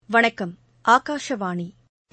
வணக்கம் ஆகாஷவாணி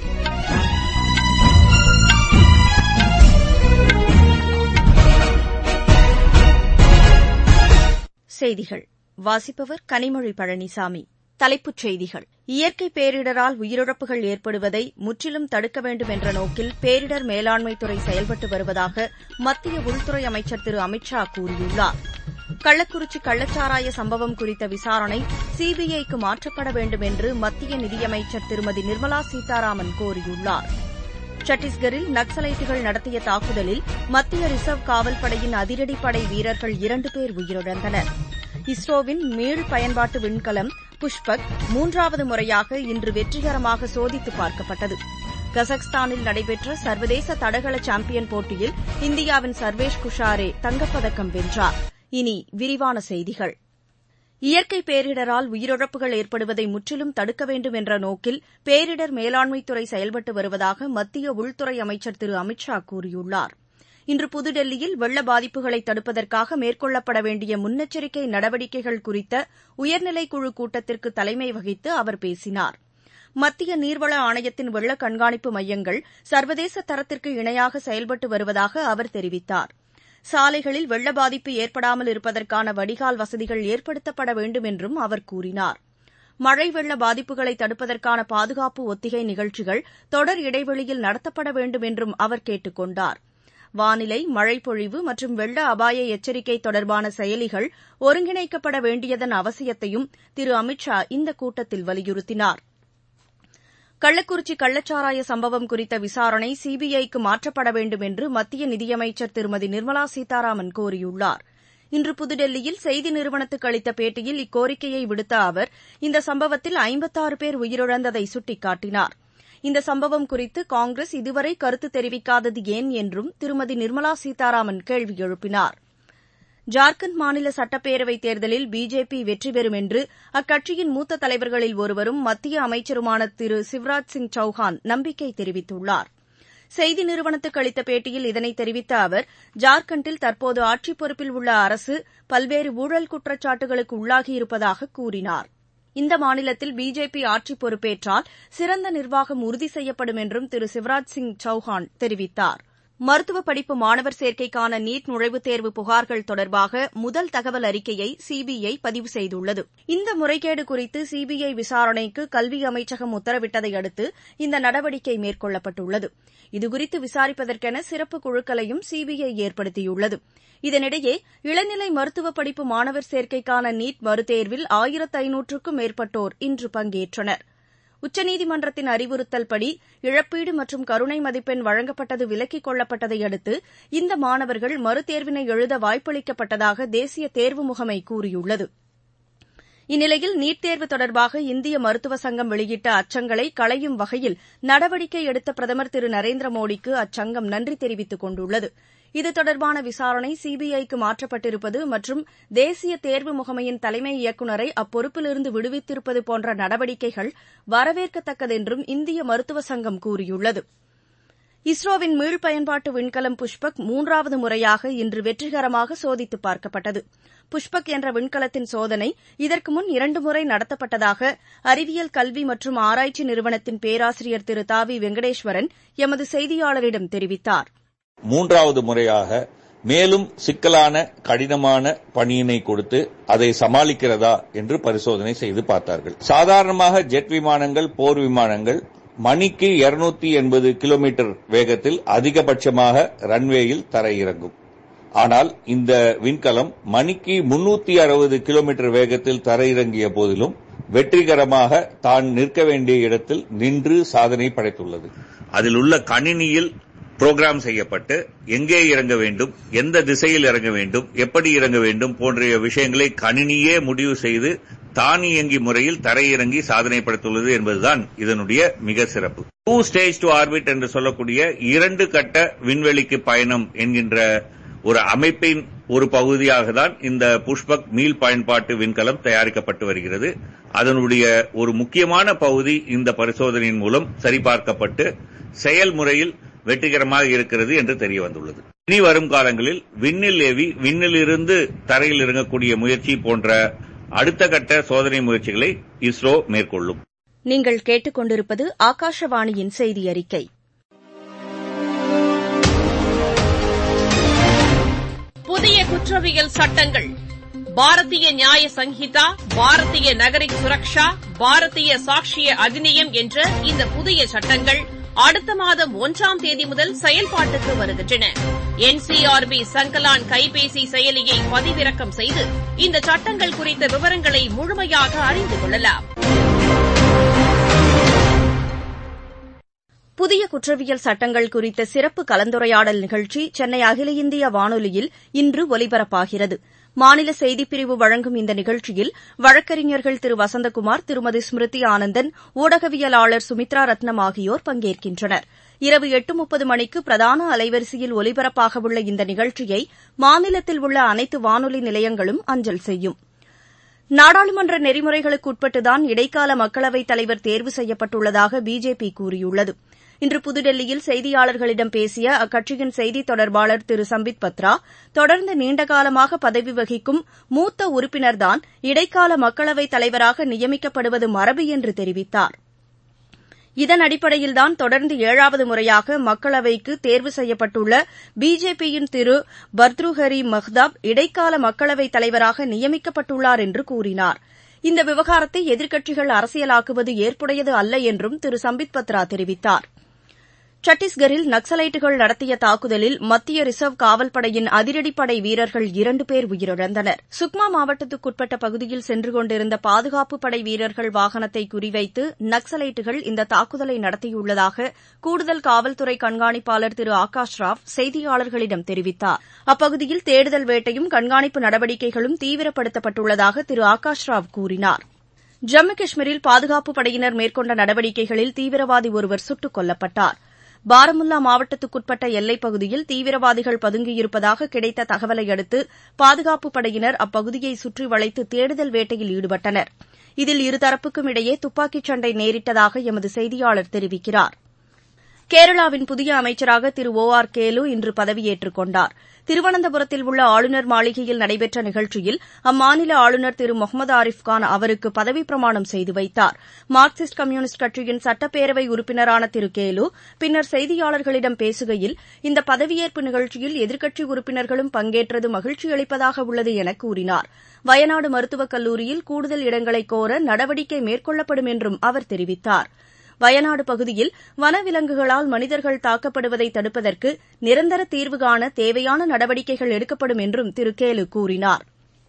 செய்திகள் வாசிப்பவர் கனிமொழி பழனிசாமி தலைப்புச் செய்திகள் இயற்கை பேரிடரால் உயிரிழப்புகள் ஏற்படுவதை முற்றிலும் தடுக்க வேண்டும் என்ற நோக்கில் பேரிடர் மேலாண்மைத்துறை செயல்பட்டு வருவதாக மத்திய உள்துறை அமைச்சர் திரு அமித் ஷா கூறியுள்ளார் கள்ளக்குறிச்சி கள்ளச்சாராய சம்பவம் குறித்த விசாரணை சிபிஐக்கு மாற்றப்பட வேண்டும் என்று மத்திய நிதியமைச்சர் திருமதி நிர்மலா சீதாராமன் கோரியுள்ளார் சத்தீஸ்கரில் நக்சலைட்டுகள் நடத்திய தாக்குதலில் மத்திய ரிசர்வ் காவல்படையின் அதிரடிப்படை வீரர்கள் இரண்டு பேர் உயிரிழந்தனர் இஸ்ரோவின் மீள் பயன்பாட்டு விண்கலம் புஷ்பக் மூன்றாவது முறையாக இன்று வெற்றிகரமாக சோதித்து பார்க்கப்பட்டது கசக்ஸ்தானில் நடைபெற்ற சர்வதேச தடகள சாம்பியன் போட்டியில் இந்தியாவின் சர்வேஷ் குஷாரே தங்கப்பதக்கம் வென்றார் இனி விரிவான செய்திகள் இயற்கை பேரிடரால் உயிரிழப்புகள் ஏற்படுவதை முற்றிலும் தடுக்க வேண்டும் என்ற நோக்கில் பேரிடர் மேலாண்மைத்துறை செயல்பட்டு வருவதாக மத்திய உள்துறை அமைச்சர் திரு அமித் ஷா கூறியுள்ளார் இன்று புதுடெல்லியில் வெள்ள பாதிப்புகளை தடுப்பதற்காக மேற்கொள்ளப்பட வேண்டிய முன்னெச்சரிக்கை நடவடிக்கைகள் குறித்த உயர்நிலைக்குழு கூட்டத்திற்கு தலைமை வகித்து அவர் பேசினார் மத்திய நீர்வள ஆணையத்தின் வெள்ள கண்காணிப்பு மையங்கள் சர்வதேச தரத்திற்கு இணையாக செயல்பட்டு வருவதாக அவர் தெரிவித்தார் சாலைகளில் வெள்ள பாதிப்பு ஏற்படாமல் இருப்பதற்கான வடிகால் வசதிகள் ஏற்படுத்தப்பட வேண்டும் என்றும் அவர் கூறினார் மழை வெள்ள பாதிப்புகளை தடுப்பதற்கான பாதுகாப்பு ஒத்திகை நிகழ்ச்சிகள் தொடர் இடைவெளியில் நடத்தப்பட வேண்டும் என்றும் அவர் கேட்டுக் கொண்டார் வானிலை மழைப்பொழிவு மற்றும் வெள்ள அபாய எச்சரிக்கை தொடர்பான செயலிகள் ஒருங்கிணைக்கப்பட வேண்டியதன் அவசியத்தையும் திரு அமித் ஷா இந்த கூட்டத்தில் வலியுறுத்தினார் கள்ளக்குறிச்சி கள்ளச்சாராய சம்பவம் குறித்த விசாரணை சிபிஐக்கு மாற்றப்பட வேண்டும் என்று மத்திய நிதியமைச்சர் திருமதி நிர்மலா சீதாராமன் கோரியுள்ளார் இன்று புதுடெல்லியில் செய்தி நிறுவனத்துக்கு அளித்த பேட்டியில் இக்கோரிக்கையை விடுத்த அவர் இந்த சம்பவத்தில் ஐம்பத்தாறு பேர் உயிரிழந்ததை சுட்டிக்காட்டினார் இந்த சம்பவம் குறித்து காங்கிரஸ் இதுவரை கருத்து தெரிவிக்காதது ஏன் என்றும் திருமதி நிர்மலா சீதாராமன் கேள்வி எழுப்பினார் ஜார்க்கண்ட் மாநில சட்டப்பேரவைத் தேர்தலில் பிஜேபி வெற்றி பெறும் என்று அக்கட்சியின் மூத்த தலைவர்களில் ஒருவரும் மத்திய அமைச்சருமான திரு சிவராஜ் சிங் சௌஹான் நம்பிக்கை தெரிவித்துள்ளார் செய்தி நிறுவனத்துக்கு அளித்த பேட்டியில் இதனை தெரிவித்த அவர் ஜார்க்கண்டில் தற்போது ஆட்சிப் பொறுப்பில் உள்ள அரசு பல்வேறு ஊழல் குற்றச்சாட்டுகளுக்கு உள்ளாகியிருப்பதாக கூறினார் இந்த மாநிலத்தில் பிஜேபி ஆட்சி பொறுப்பேற்றால் சிறந்த நிர்வாகம் உறுதி செய்யப்படும் என்றும் திரு சிவராஜ் சிங் சௌஹான் தெரிவித்தார் மருத்துவ படிப்பு மாணவர் சேர்க்கைக்கான நீட் நுழைவுத் தேர்வு புகார்கள் தொடர்பாக முதல் தகவல் அறிக்கையை சிபிஐ பதிவு செய்துள்ளது இந்த முறைகேடு குறித்து சிபிஐ விசாரணைக்கு கல்வி அமைச்சகம் உத்தரவிட்டதை அடுத்து இந்த நடவடிக்கை மேற்கொள்ளப்பட்டுள்ளது இதுகுறித்து விசாரிப்பதற்கென சிறப்பு குழுக்களையும் சிபிஐ ஏற்படுத்தியுள்ளது இதனிடையே இளநிலை மருத்துவ படிப்பு மாணவர் சேர்க்கைக்கான நீட் மறுதேர்வில் ஆயிரத்து ஐநூற்றுக்கும் மேற்பட்டோர் இன்று பங்கேற்றனா் உச்சநீதிமன்றத்தின் அறிவுறுத்தல்படி இழப்பீடு மற்றும் கருணை மதிப்பெண் வழங்கப்பட்டது விலக்கிக் கொள்ளப்பட்டதை அடுத்து இந்த மாணவர்கள் மறுதேர்வினை எழுத வாய்ப்பளிக்கப்பட்டதாக தேசிய தேர்வு முகமை கூறியுள்ளது இந்நிலையில் நீட் தேர்வு தொடர்பாக இந்திய மருத்துவ சங்கம் வெளியிட்ட அச்சங்களை களையும் வகையில் நடவடிக்கை எடுத்த பிரதமர் திரு நரேந்திர மோடிக்கு அச்சங்கம் நன்றி தெரிவித்துக் கொண்டுள்ளது இது தொடர்பான விசாரணை சிபிஐக்கு மாற்றப்பட்டிருப்பது மற்றும் தேசிய தேர்வு முகமையின் தலைமை இயக்குநரை அப்பொறுப்பிலிருந்து விடுவித்திருப்பது போன்ற நடவடிக்கைகள் வரவேற்கத்தக்கதென்றும் இந்திய மருத்துவ சங்கம் கூறியுள்ளது இஸ்ரோவின் மீள் பயன்பாட்டு விண்கலம் புஷ்பக் மூன்றாவது முறையாக இன்று வெற்றிகரமாக சோதித்து பார்க்கப்பட்டது புஷ்பக் என்ற விண்கலத்தின் சோதனை இதற்கு முன் இரண்டு முறை நடத்தப்பட்டதாக அறிவியல் கல்வி மற்றும் ஆராய்ச்சி நிறுவனத்தின் பேராசிரியர் திரு தாவி வெங்கடேஸ்வரன் எமது செய்தியாளரிடம் தெரிவித்தார் மூன்றாவது முறையாக மேலும் சிக்கலான கடினமான பணியினை கொடுத்து அதை சமாளிக்கிறதா என்று பரிசோதனை செய்து பார்த்தார்கள் சாதாரணமாக ஜெட் விமானங்கள் போர் விமானங்கள் மணிக்கு இருநூத்தி எண்பது கிலோமீட்டர் வேகத்தில் அதிகபட்சமாக ரன்வேயில் தரையிறங்கும் ஆனால் இந்த விண்கலம் மணிக்கு முன்னூத்தி அறுபது கிலோமீட்டர் வேகத்தில் தரையிறங்கிய போதிலும் வெற்றிகரமாக தான் நிற்க வேண்டிய இடத்தில் நின்று சாதனை படைத்துள்ளது அதில் உள்ள கணினியில் புரோகிராம் செய்யப்பட்டு எங்கே இறங்க வேண்டும் எந்த திசையில் இறங்க வேண்டும் எப்படி இறங்க வேண்டும் போன்ற விஷயங்களை கணினியே முடிவு செய்து தானியங்கி முறையில் தரையிறங்கி சாதனை படைத்துள்ளது என்பதுதான் இதனுடைய மிக சிறப்பு டூ ஸ்டேஜ் டு ஆர்பிட் என்று சொல்லக்கூடிய இரண்டு கட்ட விண்வெளிக்கு பயணம் என்கின்ற ஒரு அமைப்பின் ஒரு பகுதியாக தான் இந்த புஷ்பக் மீள் பயன்பாட்டு விண்கலம் தயாரிக்கப்பட்டு வருகிறது அதனுடைய ஒரு முக்கியமான பகுதி இந்த பரிசோதனையின் மூலம் சரிபார்க்கப்பட்டு செயல்முறையில் வெற்றிகரமாக இருக்கிறது என்று தெரிய வந்துள்ளது இனி வரும் காலங்களில் விண்ணில் ஏவி விண்ணில் இருந்து தரையில் இறங்கக்கூடிய முயற்சி போன்ற அடுத்த கட்ட சோதனை முயற்சிகளை இஸ்ரோ மேற்கொள்ளும் நீங்கள் கேட்டுக்கொண்டிருப்பது ஆகாஷவாணியின் செய்தி அறிக்கை புதிய குற்றவியல் சட்டங்கள் பாரதிய நியாய சங்கீதா பாரதிய நகரிக் சுரக்ஷா பாரதிய சாட்சிய அதிநியம் என்ற இந்த புதிய சட்டங்கள் அடுத்த மாதம் ஒன்றாம் தேதி முதல் செயல்பாட்டுக்கு வருகின்றன என்சிஆர்பி சங்கலான் கைபேசி செயலியை பதிவிறக்கம் செய்து இந்த சட்டங்கள் குறித்த விவரங்களை முழுமையாக அறிந்து கொள்ளலாம் புதிய குற்றவியல் சட்டங்கள் குறித்த சிறப்பு கலந்துரையாடல் நிகழ்ச்சி சென்னை அகில இந்திய வானொலியில் இன்று ஒலிபரப்பாகிறது மாநில செய்திப்பிரிவு வழங்கும் இந்த நிகழ்ச்சியில் வழக்கறிஞர்கள் திரு வசந்தகுமார் திருமதி ஸ்மிருதி ஆனந்தன் ஊடகவியலாளர் சுமித்ரா ரத்னம் ஆகியோர் பங்கேற்கின்றனர் இரவு எட்டு முப்பது மணிக்கு பிரதான அலைவரிசையில் ஒலிபரப்பாகவுள்ள இந்த நிகழ்ச்சியை மாநிலத்தில் உள்ள அனைத்து வானொலி நிலையங்களும் அஞ்சல் செய்யும் நாடாளுமன்ற நெறிமுறைகளுக்கு உட்பட்டுதான் இடைக்கால மக்களவைத் தலைவர் தேர்வு செய்யப்பட்டுள்ளதாக பிஜேபி கூறியுள்ளது இன்று புதுடெல்லியில் செய்தியாளர்களிடம் பேசிய அக்கட்சியின் செய்தித் தொடர்பாளர் திரு சம்பித் பத்ரா தொடர்ந்து நீண்டகாலமாக பதவி வகிக்கும் மூத்த உறுப்பினர்தான் இடைக்கால மக்களவைத் தலைவராக நியமிக்கப்படுவது மரபு என்று தெரிவித்தார் இதன் அடிப்படையில்தான் தொடர்ந்து ஏழாவது முறையாக மக்களவைக்கு தேர்வு செய்யப்பட்டுள்ள பிஜேபியின் திரு பர்த்ருஹரி மஹ்தாப் இடைக்கால மக்களவைத் தலைவராக நியமிக்கப்பட்டுள்ளார் என்று கூறினார் இந்த விவகாரத்தை எதிர்க்கட்சிகள் அரசியலாக்குவது ஏற்புடையது அல்ல என்றும் திரு சம்பித் பத்ரா தெரிவித்தார் சத்தீஸ்கரில் நக்சலைட்டுகள் நடத்திய தாக்குதலில் மத்திய ரிசர்வ் காவல்படையின் அதிரடிப்படை வீரர்கள் இரண்டு பேர் உயிரிழந்தனர் சுக்மா மாவட்டத்துக்குட்பட்ட பகுதியில் சென்று கொண்டிருந்த பாதுகாப்பு படை வீரர்கள் வாகனத்தை குறிவைத்து நக்சலைட்டுகள் இந்த தாக்குதலை நடத்தியுள்ளதாக கூடுதல் காவல்துறை கண்காணிப்பாளர் திரு ஆகாஷ் ராவ் செய்தியாளர்களிடம் தெரிவித்தார் அப்பகுதியில் தேடுதல் வேட்டையும் கண்காணிப்பு நடவடிக்கைகளும் தீவிரப்படுத்தப்பட்டுள்ளதாக திரு ஆகாஷ் ராவ் கூறினார் ஜம்மு காஷ்மீரில் பாதுகாப்புப் படையினர் மேற்கொண்ட நடவடிக்கைகளில் தீவிரவாதி ஒருவர் சுட்டுக் கொல்லப்பட்டார் பாரமுல்லா மாவட்டத்துக்குட்பட்ட எல்லைப் பகுதியில் தீவிரவாதிகள் பதுங்கியிருப்பதாக கிடைத்த தகவலை அடுத்து பாதுகாப்புப் படையினர் அப்பகுதியை சுற்றி வளைத்து தேடுதல் வேட்டையில் ஈடுபட்டனர் இதில் இருதரப்புக்கும் இடையே துப்பாக்கிச் சண்டை நேரிட்டதாக எமது செய்தியாளர் தெரிவிக்கிறார் கேரளாவின் புதிய அமைச்சராக திரு ஓ ஆர் கேலு இன்று பதவியேற்றுக் கொண்டார் திருவனந்தபுரத்தில் உள்ள ஆளுநர் மாளிகையில் நடைபெற்ற நிகழ்ச்சியில் அம்மாநில ஆளுநர் திரு முகமது ஆரிஃப் கான் அவருக்கு பதவிப் பிரமாணம் செய்து வைத்தார் மார்க்சிஸ்ட் கம்யூனிஸ்ட் கட்சியின் சட்டப்பேரவை உறுப்பினரான திரு கேலு பின்னர் செய்தியாளர்களிடம் பேசுகையில் இந்த பதவியேற்பு நிகழ்ச்சியில் எதிர்க்கட்சி உறுப்பினர்களும் பங்கேற்றது மகிழ்ச்சியளிப்பதாக உள்ளது என கூறினார் வயநாடு மருத்துவக் கல்லூரியில் கூடுதல் இடங்களை கோர நடவடிக்கை மேற்கொள்ளப்படும் என்றும் அவர் தெரிவித்தார் வயநாடு பகுதியில் வனவிலங்குகளால் மனிதர்கள் தாக்கப்படுவதை தடுப்பதற்கு நிரந்தர தீர்வு காண தேவையான நடவடிக்கைகள் எடுக்கப்படும் என்றும் திரு கேலு கூறினார்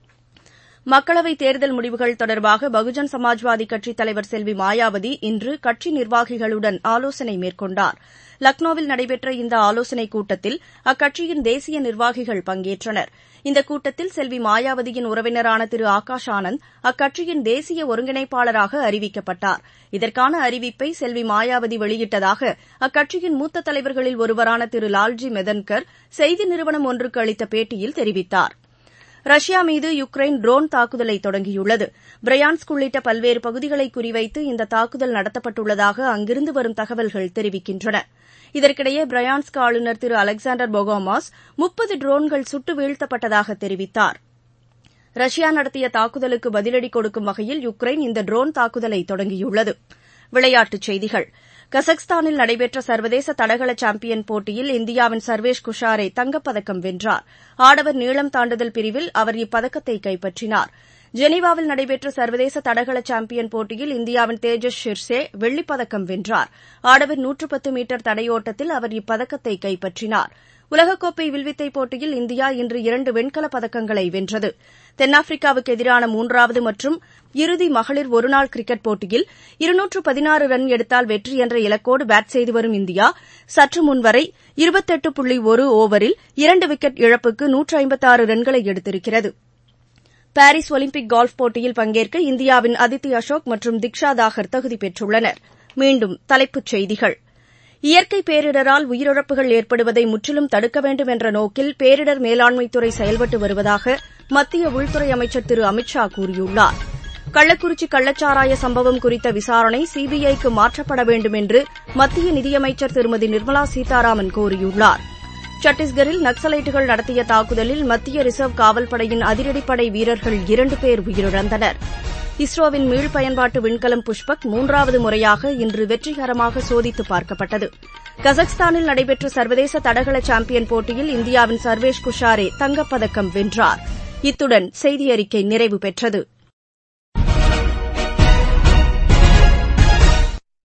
மக்களவைத் தேர்தல் முடிவுகள் தொடர்பாக பகுஜன் சமாஜ்வாதி கட்சித் தலைவர் செல்வி மாயாவதி இன்று கட்சி நிர்வாகிகளுடன் ஆலோசனை மேற்கொண்டார் லக்னோவில் நடைபெற்ற இந்த ஆலோசனைக் கூட்டத்தில் அக்கட்சியின் தேசிய நிர்வாகிகள் பங்கேற்றனர் இந்த கூட்டத்தில் செல்வி மாயாவதியின் உறவினரான திரு ஆகாஷ் ஆனந்த் அக்கட்சியின் தேசிய ஒருங்கிணைப்பாளராக அறிவிக்கப்பட்டார் இதற்கான அறிவிப்பை செல்வி மாயாவதி வெளியிட்டதாக அக்கட்சியின் மூத்த தலைவர்களில் ஒருவரான திரு லால்ஜி மெதன்கர் செய்தி நிறுவனம் ஒன்றுக்கு அளித்த பேட்டியில் தெரிவித்தார் ரஷ்யா மீது யுக்ரைன் ட்ரோன் தாக்குதலை தொடங்கியுள்ளது பிரையான்ஸ்க் உள்ளிட்ட பல்வேறு பகுதிகளை குறிவைத்து இந்த தாக்குதல் நடத்தப்பட்டுள்ளதாக அங்கிருந்து வரும் தகவல்கள் தெரிவிக்கின்றன இதற்கிடையே பிரையான்ஸ்க் ஆளுநர் திரு அலெக்சாண்டர் பொகோமாஸ் முப்பது ட்ரோன்கள் சுட்டு வீழ்த்தப்பட்டதாக தெரிவித்தார் ரஷ்யா நடத்திய தாக்குதலுக்கு பதிலடி கொடுக்கும் வகையில் யுக்ரைன் இந்த ட்ரோன் தாக்குதலை தொடங்கியுள்ளது விளையாட்டுச் செய்திகள் கசக்ஸ்தானில் நடைபெற்ற சர்வதேச தடகள சாம்பியன் போட்டியில் இந்தியாவின் சர்வேஷ் குஷாரே தங்கப்பதக்கம் வென்றார் ஆடவர் நீளம் தாண்டுதல் பிரிவில் அவர் இப்பதக்கத்தை கைப்பற்றினார் ஜெனீவாவில் நடைபெற்ற சர்வதேச தடகள சாம்பியன் போட்டியில் இந்தியாவின் தேஜஸ் ஷிர்சே வெள்ளிப்பதக்கம் வென்றார் ஆடவர் நூற்று பத்து மீட்டர் தடையோட்டத்தில் அவர் இப்பதக்கத்தை கைப்பற்றினார் உலகக்கோப்பை வில்வித்தை போட்டியில் இந்தியா இன்று இரண்டு வெண்கலப் பதக்கங்களை வென்றது தென்னாப்பிரிக்காவுக்கு எதிரான மூன்றாவது மற்றும் இறுதி மகளிர் ஒருநாள் கிரிக்கெட் போட்டியில் இருநூற்று பதினாறு ரன் எடுத்தால் வெற்றி என்ற இலக்கோடு பேட் செய்து வரும் இந்தியா சற்று முன்வரை இருபத்தெட்டு புள்ளி ஒரு ஓவரில் இரண்டு விக்கெட் இழப்புக்கு நூற்று ஐம்பத்தாறு ரன்களை எடுத்திருக்கிறது பாரிஸ் ஒலிம்பிக் கோல்ஃப் போட்டியில் பங்கேற்க இந்தியாவின் அதித்தி அசோக் மற்றும் திக்ஷா தாகர் தகுதி பெற்றுள்ளனர் மீண்டும் தலைப்புச் செய்திகள் இயற்கை பேரிடரால் உயிரிழப்புகள் ஏற்படுவதை முற்றிலும் தடுக்க வேண்டும் என்ற நோக்கில் பேரிடர் மேலாண்மைத்துறை செயல்பட்டு வருவதாக மத்திய உள்துறை அமைச்சர் திரு அமித் ஷா கூறியுள்ளார் கள்ளக்குறிச்சி கள்ளச்சாராய சம்பவம் குறித்த விசாரணை சிபிஐக்கு மாற்றப்பட வேண்டும் என்று மத்திய நிதியமைச்சர் திருமதி நிர்மலா சீதாராமன் கூறியுள்ளார் சத்தீஸ்கரில் நக்சலைட்டுகள் நடத்திய தாக்குதலில் மத்திய ரிசர்வ் காவல்படையின் அதிரடிப்படை வீரர்கள் இரண்டு பேர் உயிரிழந்தனர் இஸ்ரோவின் மீள் பயன்பாட்டு விண்கலம் புஷ்பக் மூன்றாவது முறையாக இன்று வெற்றிகரமாக சோதித்து பார்க்கப்பட்டது கஜகஸ்தானில் நடைபெற்ற சர்வதேச தடகள சாம்பியன் போட்டியில் இந்தியாவின் சர்வேஷ் குஷாரே தங்கப்பதக்கம் வென்றார் இத்துடன் செய்தியறிக்கை நிறைவு பெற்றது